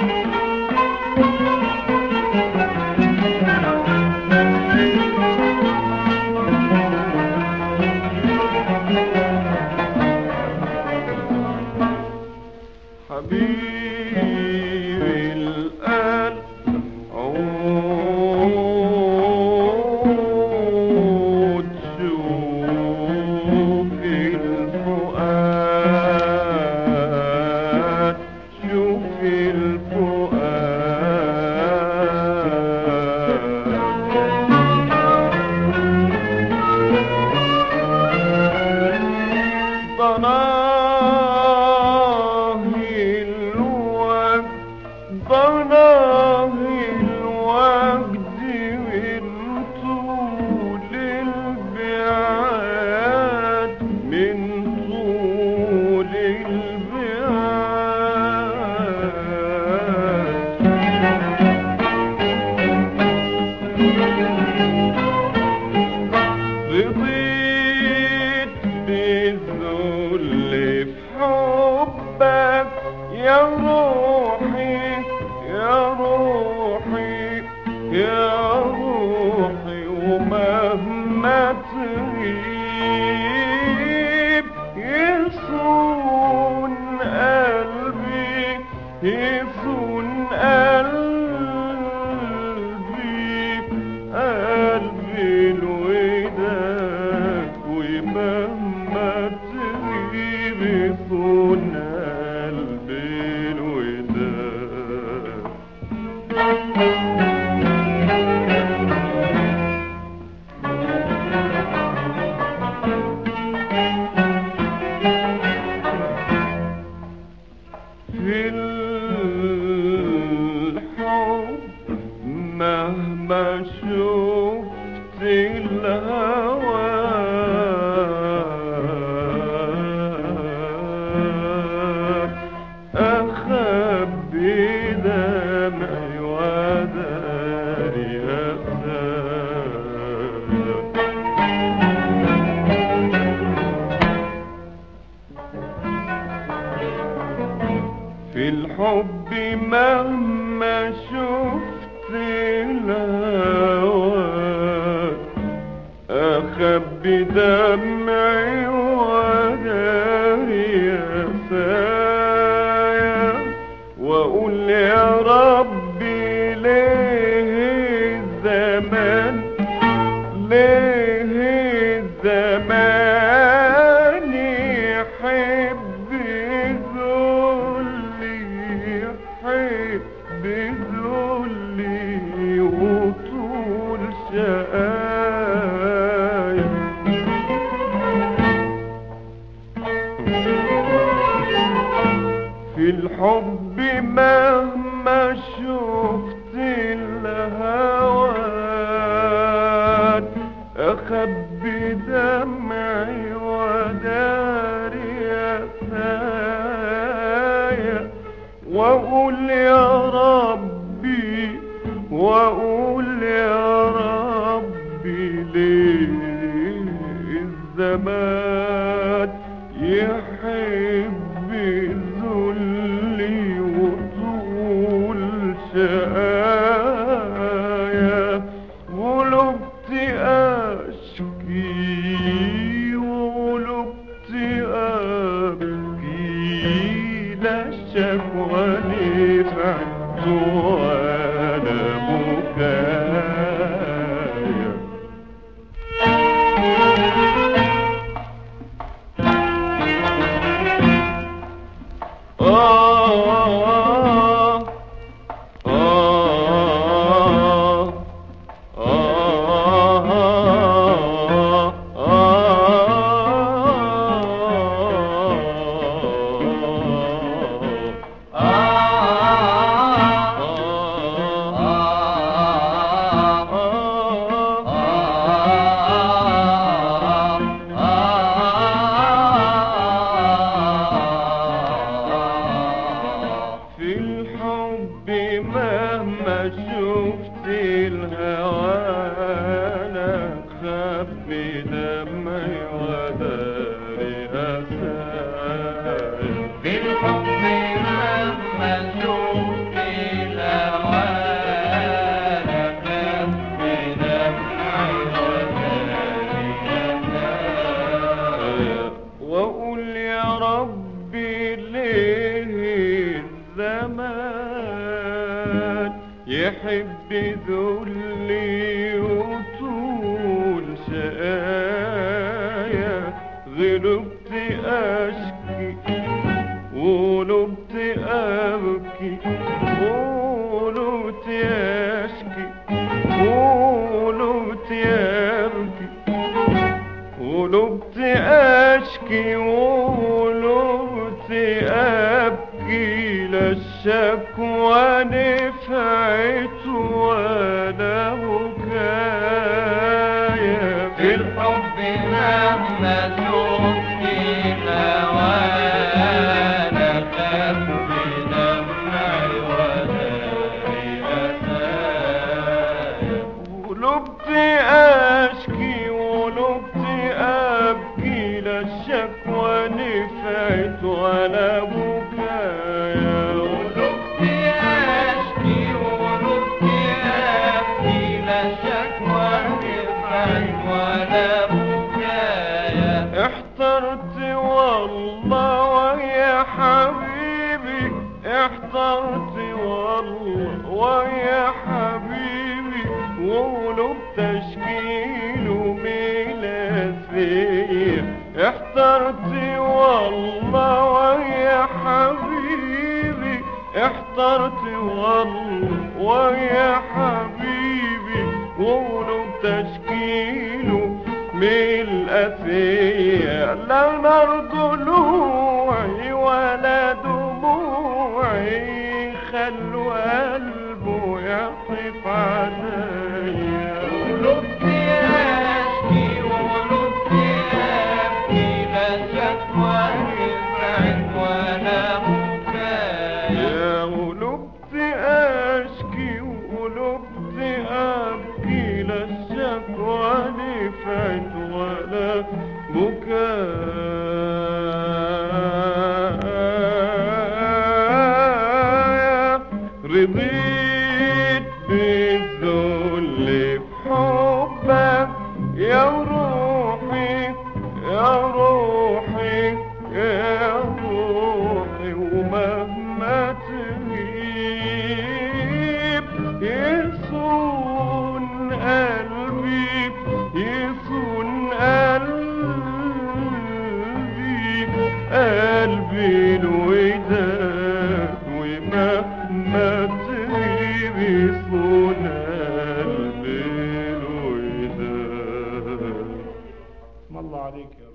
حبيبي الآن عود شوف الفؤاد شوف الفؤاد ضناه الوقت ضناه الوقت من طول البعاد من طول البعاد رضيت بالذل في حبك يا روحي يا روحي يا روحي ومهما تغيب يصون قلبي يصون قلبي قلبي الوداد ومهما تغيب يصون قلبي الوداد في الحب مهما شفت الهوى أخبي دمعي وداري في الحب مهما شفت الهوى أخبي دمعي وداري أسايا وأقول يا ربي ليه الزمان ليه الزمان يحب ذلي يحب ذلي وطول شقايا في الحب مهما شفت الهوى أخبي دمعي وداري أسايا وأقول يا ربي وأقول يا ربي ليه الزمان يحب ذلي وطول شقايا غلبت أشكي وغلبت أبكي لا شكوى نفعت ولا بكايا آه آه في الحب مهما شفت الهوى انا خبي دمعي وداري أسايا بالحب مهما شفت يحب ذلي وطول شقايا غلبت اشكي ولبت ابكي ولبت اشكي ولبت ابكي ولبت اشكي ولبت ابكي لا الشكوى نفعت ولا بكايا في الحب مهما شفت الهوانا خاف بدمعي وداري أسايا ولبت اشكي ولبت ابكي لا الشكوى نفعت ولا بكايا ولبت أشكي ولبت أبكي لا شكوى نفعت ولا بكايا احترت والله ويا حبيبي احترت والله ويا حبيبي وقلوب تشكيل وميلاسية احترت والله ويا حبيبي احترت والله ويا حبيبي وقلوب تشكيله بالأثية لا نار ضلوعي ولا دموعي خلوا قلبه يعطف عليا ولبت أشكي ولبت أبكي لا شكوى نفعت ولا بكايا يا ولبت أشكي ولبت أبكي لا الشكوى نفعت ولا بكايا رضيت بالذل في حبك يا روحي يا روحي يا روحي ومهما تغيب يصون قلبي يصون قلبي قلبي الوداد ومهما تغيب يصون قلبي الوداد اسم الله عليك يا رب